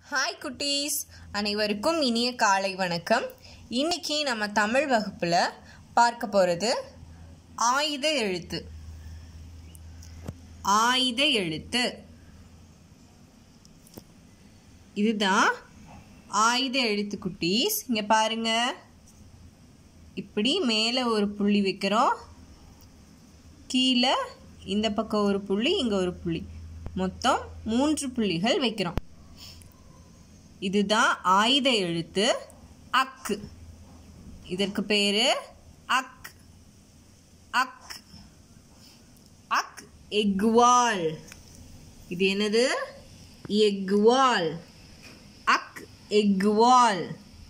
hi குட்டீஸ் அனைவருக்கும் இனிய காலை வணக்கம் இன்னைக்கு நம்ம தமிழ் வகுப்பில் பார்க்க போகிறது ஆயுத எழுத்து ஆயுத எழுத்து இதுதான் ஆயுத எழுத்து குட்டீஸ் இங்கே பாருங்க இப்படி மேலே ஒரு புள்ளி வைக்கிறோம் கீழே இந்த பக்கம் ஒரு புள்ளி இங்கே ஒரு புள்ளி மொத்தம் மூன்று புள்ளிகள் வைக்கிறோம் இதுதான் ஆயுத எழுத்து அக்கு இதற்கு பேரு அக் அக் அக் எக்வால் இது என்னது எக்வால் அக் எக்வால்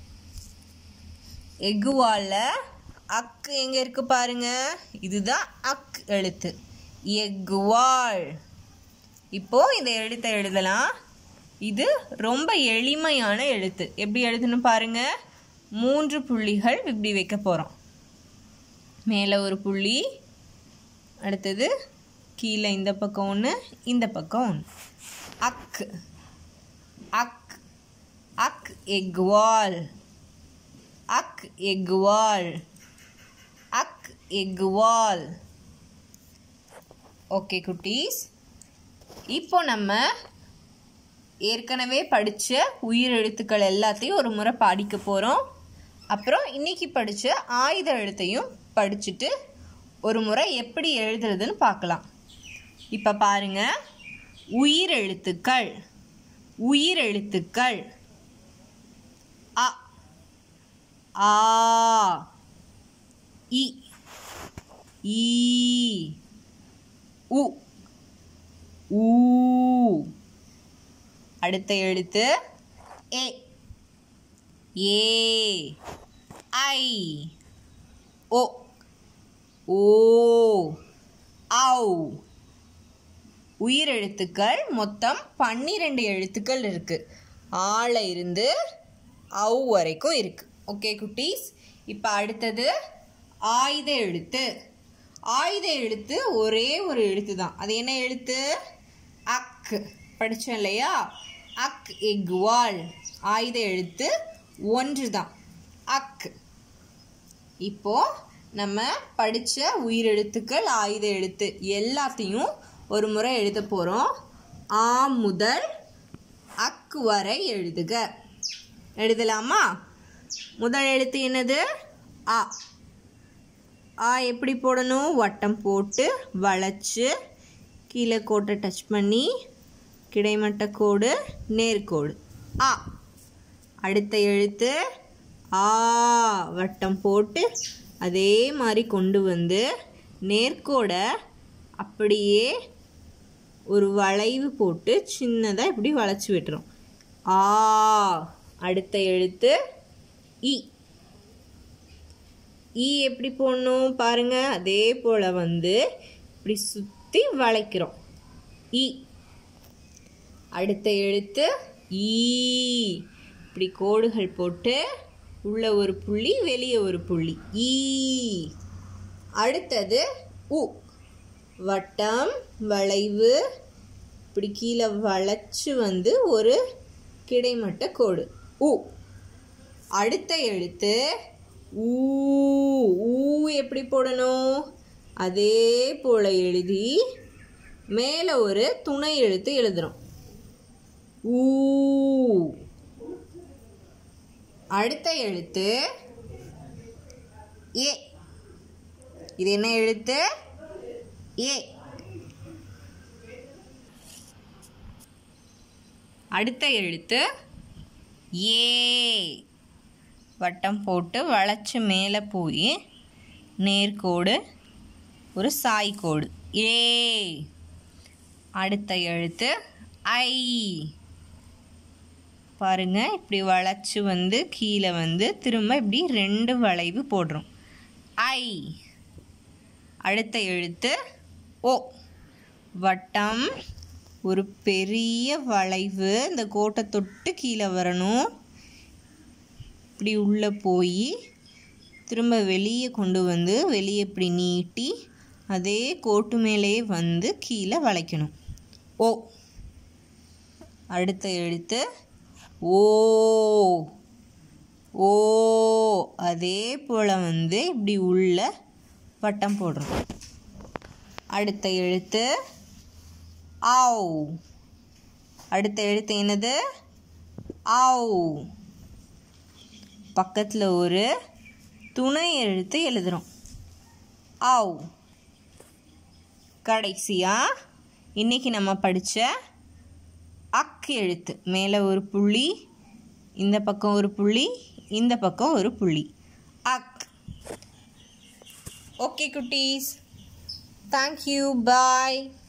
எக்குவால்ல அக்கு எங்க இருக்கு பாருங்க இதுதான் அக் எழுத்து எக்குவால் இப்போ இந்த எழுத்தை எழுதலாம் இது ரொம்ப எளிமையான எழுத்து எப்படி எழுதுன்னு பாருங்க மூன்று புள்ளிகள் இப்படி வைக்க போகிறோம் மேலே ஒரு புள்ளி அடுத்தது கீழே இந்த பக்கம் ஒன்று இந்த பக்கம் ஒன்று அக் அக் அக் எக்வால் அக் எக்வால் அக் எக்வால் ஓகே குட்டீஸ் இப்போ நம்ம ஏற்கனவே படித்த உயிர் எழுத்துக்கள் எல்லாத்தையும் ஒரு முறை படிக்க போகிறோம் அப்புறம் இன்னைக்கு படித்த ஆயுத எழுத்தையும் படிச்சுட்டு ஒரு முறை எப்படி எழுதுறதுன்னு பார்க்கலாம் இப்போ பாருங்க உயிர் எழுத்துக்கள் உயிர் எழுத்துக்கள் அ ஆ இ ஈ உ ஊ அடுத்த எழுத்து ஏ ஏ ஐ ஓ ஓ ஔ உயிர் எழுத்துக்கள் மொத்தம் பன்னிரெண்டு எழுத்துக்கள் இருக்கு ஆல இருந்து ஔ வரைக்கும் இருக்கு ஓகே குட்டீஸ் இப்போ அடுத்தது ஆயுத எழுத்து ஆயுத எழுத்து ஒரே ஒரு எழுத்து தான் அது என்ன எழுத்து அக் படித்தோம் இல்லையா அக் எக்வால் ஆயுத எழுத்து ஒன்று தான் அக் இப்போ நம்ம படித்த உயிரெழுத்துக்கள் ஆயுத எழுத்து எல்லாத்தையும் ஒரு முறை எழுத போகிறோம் ஆ முதல் அக் வரை எழுதுக எழுதலாமா முதல் எழுத்து என்னது ஆ ஆ எப்படி போடணும் வட்டம் போட்டு வளைச்சு கீழே கோட்டை டச் பண்ணி கிடைமட்ட கோடு நேர்கோடு ஆ அடுத்த எழுத்து ஆ வட்டம் போட்டு அதே மாதிரி கொண்டு வந்து நேர்கோடை அப்படியே ஒரு வளைவு போட்டு சின்னதாக இப்படி வளைச்சி விட்டுரும் ஆ அடுத்த எழுத்து இ ஈ எப்படி போடணும் பாருங்க அதே போல் வந்து இப்படி சுற்றி வளைக்கிறோம் இ அடுத்த எழுத்து ஈ இப்படி கோடுகள் போட்டு உள்ள ஒரு புள்ளி வெளியே ஒரு புள்ளி ஈ அடுத்தது உ வட்டம் வளைவு இப்படி கீழே வளைச்சு வந்து ஒரு கிடைமட்ட கோடு உ அடுத்த எழுத்து ஊ ஊ எப்படி போடணும் அதே போல் எழுதி மேலே ஒரு துணை எழுத்து எழுதுறோம் ஊ அடுத்த எழுத்து ஏ இது என்ன எழுத்து ஏ அடுத்த எழுத்து ஏ வட்டம் போட்டு வளைச்சு மேலே போய் நேர்கோடு ஒரு சாய்கோடு ஏ அடுத்த எழுத்து ஐ பாருங்க இப்படி வளைச்சு வந்து கீழே வந்து திரும்ப இப்படி ரெண்டு வளைவு போடுறோம் ஐ அடுத்த எழுத்து ஓ வட்டம் ஒரு பெரிய வளைவு இந்த கோட்டை தொட்டு கீழே வரணும் இப்படி உள்ளே போய் திரும்ப வெளியே கொண்டு வந்து வெளியே இப்படி நீட்டி அதே கோட்டு மேலே வந்து கீழே வளைக்கணும் ஓ அடுத்த எழுத்து ஓ ஓ அதே போல் வந்து இப்படி உள்ள வட்டம் போடுறோம் அடுத்த எழுத்து ஆவ் அடுத்த எழுத்து என்னது ஆவ் பக்கத்தில் ஒரு துணை எழுத்து எழுதுகிறோம் ஆவ் கடைசியாக இன்றைக்கி நம்ம படித்த அக் எழுத்து மேலே ஒரு புள்ளி இந்த பக்கம் ஒரு புள்ளி இந்த பக்கம் ஒரு புள்ளி அக் ஓகே குட்டீஸ் தேங்க்யூ பாய்